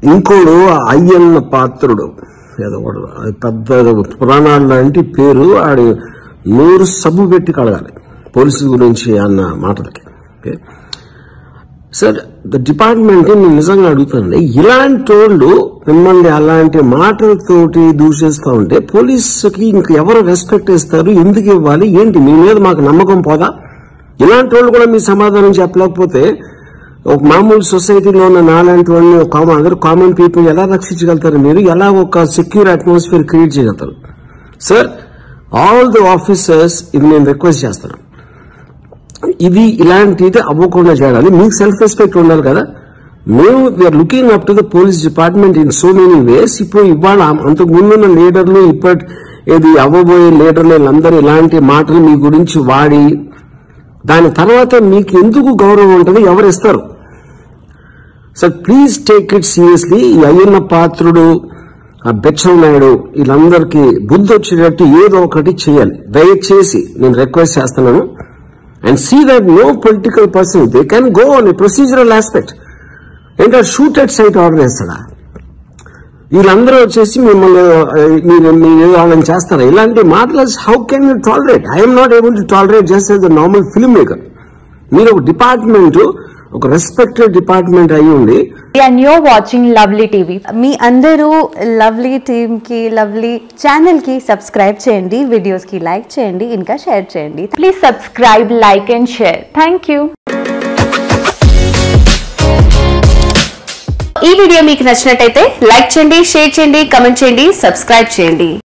ఇంకోడు అయ్యన్న పాత్రుడు ఏదో వాడు అది పెద్ద పురాణాలు లాంటి పేరు ఆడి నూరు సబ్బు పెట్టి కడగాలి పోలీసుల గురించి అన్న మాటలకి ఓకే సార్ ద డిపార్ట్మెంట్ నేను నిజంగా అడుగుతానండి ఇలాంటి వాళ్ళు మిమ్మల్ని అలాంటి మాటలతోటి దూషిస్తూ ఉంటే పోలీసుకి ఇంక ఎవరు రెస్పెక్ట్ ఇస్తారు ఎందుకు ఇవ్వాలి ఏంటి మీ మీద మాకు నమ్మకం పోదా ఇలాంటి వాళ్ళు కూడా మీ సమాధానం చెప్పలేకపోతే ఒక మామూలు సొసైటీలో ఉన్న నాలాంటి వాళ్ళని ఒక కామన్ అందరు కామన్ పీపుల్ ఎలా రక్షించగలుగుతారు మీరు ఎలా ఒక సెక్యూర్ అట్మాస్ఫియర్ క్రియేట్ చేయగలుగుతారు సార్ ఆల్ ది ఆఫీసర్స్ ఇది నేను రిక్వెస్ట్ చేస్తాను ఇది ఇలాంటిది అవ్వకుండా చేయాలి మీకు సెల్ఫ్ రెస్పెక్ట్ ఉండాలి కదా మేము we are looking up to the police department in so many ways ఇప్పుడు ఇవాళ అంతకు ముందున్న లీడర్లు ఇప్పటి ఇది అవ్వబోయే లీడర్లు వీళ్ళందరూ ఇలాంటి మాటలు మీ గురించి వాడి దాని తర్వాత మీకు ఎందుకు గౌరవం ఉంటుంది ఎవరు ఇస్తారు sir please take it seriously ఈ అయ్యన్న పాత్రుడు ఆ బెచ్చం నాయుడు వీళ్ళందరికీ బుద్ధి వచ్చేటట్టు ఏదో ఒకటి చేయాలి దయచేసి నేను రిక్వెస్ట్ చేస్తున్నాను and see that no political person they can go on a procedural aspect ఏంటంటే షూట్ అట్ సైట్ ఆర్డర్ చేస్తాడా వీళ్ళందరూ వచ్చేసి మిమ్మల్ని ఆ, మీరు మీరు వాళ్ళని చేస్తారా ఇలాంటి మాటలు how can you tolerate I'm not able to tolerate just as a normal film maker మీరు ఒక డిపార్ట్మెంట్ ఒక రెస్పెక్టెడ్ డిపార్ట్మెంట్ అయి ఉండి and you're watching lovely TV మీ అందరూ లవ్లీ టీమ్కి లవ్లీ ఛానల్కి సబ్స్క్రైబ్ చేయండి వీడియోస్కి లైక్ చేయండి ఇంకా షేర్ చేయండి please subscribe like and share thank you ఈ వీడియో మీకు నచ్చినట్టయితే లైక్ చేయండి షేర్ చేయండి కమెంట్ చేయండి సబ్స్క్రైబ్ చేయండి